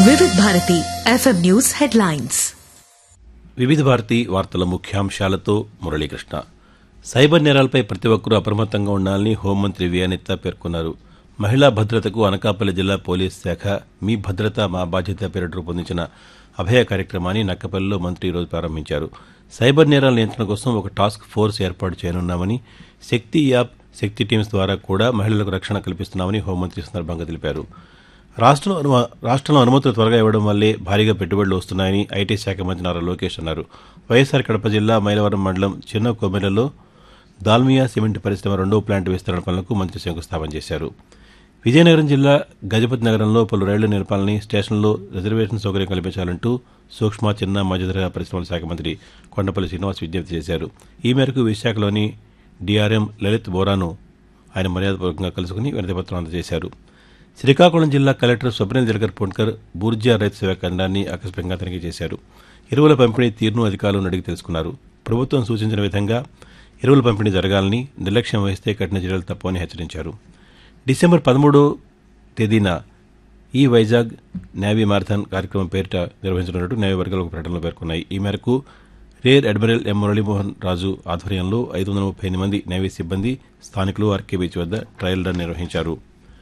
వివిధ Bharati FM news headlines వివిధ భారతి వార్తల ముఖ్యాంశాలతో మురళీకృష్ణ సైబర్ నేరాలపై ప్రతి ఒక్కరూ అప్రమత్తంగా ఉండాలని హోంమంత్రి వి అనిత పేర్కొన్నారు మహిళా భద్రతకు అనకాపల్లి జిల్లా పోలీస్ శాఖ మీ భద్రత మా బాధ్యత పేరిట రూపొందించిన అభయ కార్యక్రమాన్ని నక్కపల్లిలో మంత్రి ఈరోజు ప్రారంభించారు సైబర్ నేరాల నియంత్రణ కోసం ఒక టాస్క్ ఫోర్స్ ఏర్పాటు చేయనున్నామని శక్తి యాప్ శక్తి టీమ్స్ ద్వారా కూడా మహిళలకు రక్షణ కల్పిస్తున్నామని హోంమంత్రి ఈ సందర్భంగా తెలిపారు రాష్ట్రంలో అను- రాష్ట్రంలో అనుమతులు త్వరగా ఇవ్వడం వల్లే భారీగా పెట్టుబడులు వస్తున్నాయని ఐటీ శాఖ మంత్రి నారా లోకేష్ అన్నారు వైఎస్ఆర్ కడప జిల్లా మైలవరం మండలం చిన్న కొమ్మెలలో దాల్మియా సిమెంట్ పరిశ్రమ రెండో ప్లాంట్ విస్తరణ పనులకు మంత్రి శంకుస్థాపన చేశారు విజయనగరం జిల్లా గజపతి నగరంలో పలు రైళ్లు నిలపాలని స్టేషన్లో రిజర్వేషన్ సౌకర్యం కల్పించాలంటూ సూక్ష్మ చిన్న మధ్యతరహా పరిశ్రమల శాఖ మంత్రి కొండపల్లి శ్రీనివాస్ విజ్ఞప్తి చేశారు ఈ మేరకు విశాఖలోని డిఆర్ఎం లలిత్ బోరాను ఆయన మర్యాదపూర్వకంగా కలుసుకుని వినతిపత్రం అందజేశారు శ్రీకాకుళం జిల్లా కలెక్టర్ స్వప్నిల్ జలకర్ పొన్కర్ బూర్జా రైతు సేవా కేంద్రాన్ని ఆకస్మికంగా తనిఖీ చేశారు ఎరువుల పంపిణీ తీరును అధికారులను అడిగి తెలుసుకున్నారు ప్రభుత్వం సూచించిన విధంగా ఎరువుల పంపిణీ జరగాలని నిర్లక్ష్యం వహిస్తే కఠిన చర్యలు తప్పవని హెచ్చరించారు డిసెంబర్ పదమూడో తేదీన ఈ వైజాగ్ నేవీ మారథాన్ కార్యక్రమం పేరిట నిర్వహించనున్నట్టు నేవీ వర్గాలు ఒక ప్రకటనలో పేర్కొన్నాయి ఈ మేరకు rear admiral M Muralimohan Raju ఆధ్వర్యంలో ఐదు వందల ముప్పై ఎనిమిది మంది నేవీ సిబ్బంది స్థానికులు ఆర్కే బీచ్ వద్ద ట్రయల్ రన్ నిర్వహించారు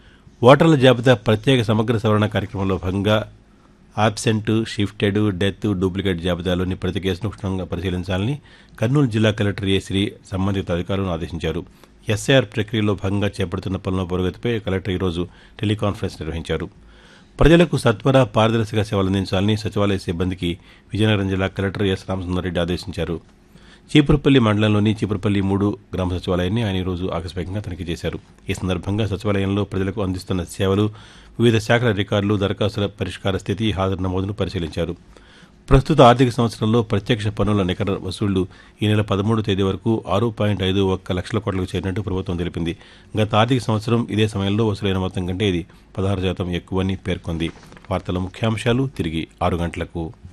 ఓటర్ల జాబితా ప్రత్యేక సమగ్ర సవరణ కార్యక్రమంలో భాగంగా ఆబ్సెంట్ షిఫ్టెడ్ డెత్ డూప్లికేట్ జాబితాలోని ప్రతి కేసును క్షుణ్ణంగా పరిశీలించాలని కర్నూలు జిల్లా కలెక్టర్ ఏ శ్రీ సంబంధిత అధికారులను ఆదేశించారు ఎస్ఐఆర్ ప్రక్రియలో భాగంగా చేపడుతున్న పనుల పురోగతిపై కలెక్టర్ ఈరోజు టెలికాన్ఫరెన్స్ నిర్వహించారు ప్రజలకు సత్వర పారదర్శక సేవలు అందించాలని సచివాలయ సిబ్బందికి విజయనగరం జిల్లా కలెక్టర్ ఎస్ రామసుందర్రెడ్డి ఆదేశించారు చీపురుపల్లి మండలంలోని చీపురుపల్లి మూడు గ్రామ సచివాలయాన్ని ఆయన ఈరోజు ఆకస్మికంగా తనిఖీ చేశారు ఈ సందర్భంగా సచివాలయంలో ప్రజలకు అందిస్తున్న సేవలు వివిధ శాఖల రికార్డులు దరఖాస్తుల పరిష్కార స్థితి హాజరు నమోదును పరిశీలించారు ప్రస్తుత ఆర్థిక సంవత్సరంలో ప్రత్యక్ష పన్నుల నికర వసూళ్లు ఈ నెల పదమూడు తేదీ వరకు ఆరు పాయింట్ ఐదు ఒక్క లక్షల కోట్లకు చేరినట్టు ప్రభుత్వం తెలిపింది గత ఆర్థిక సంవత్సరం ఇదే సమయంలో వసూలైన మొత్తం కంటే ఇది పదహారు శాతం ఎక్కువని పేర్కొంది వార్తల ముఖ్యాంశాలు తిరిగి ఆరు గంటలకు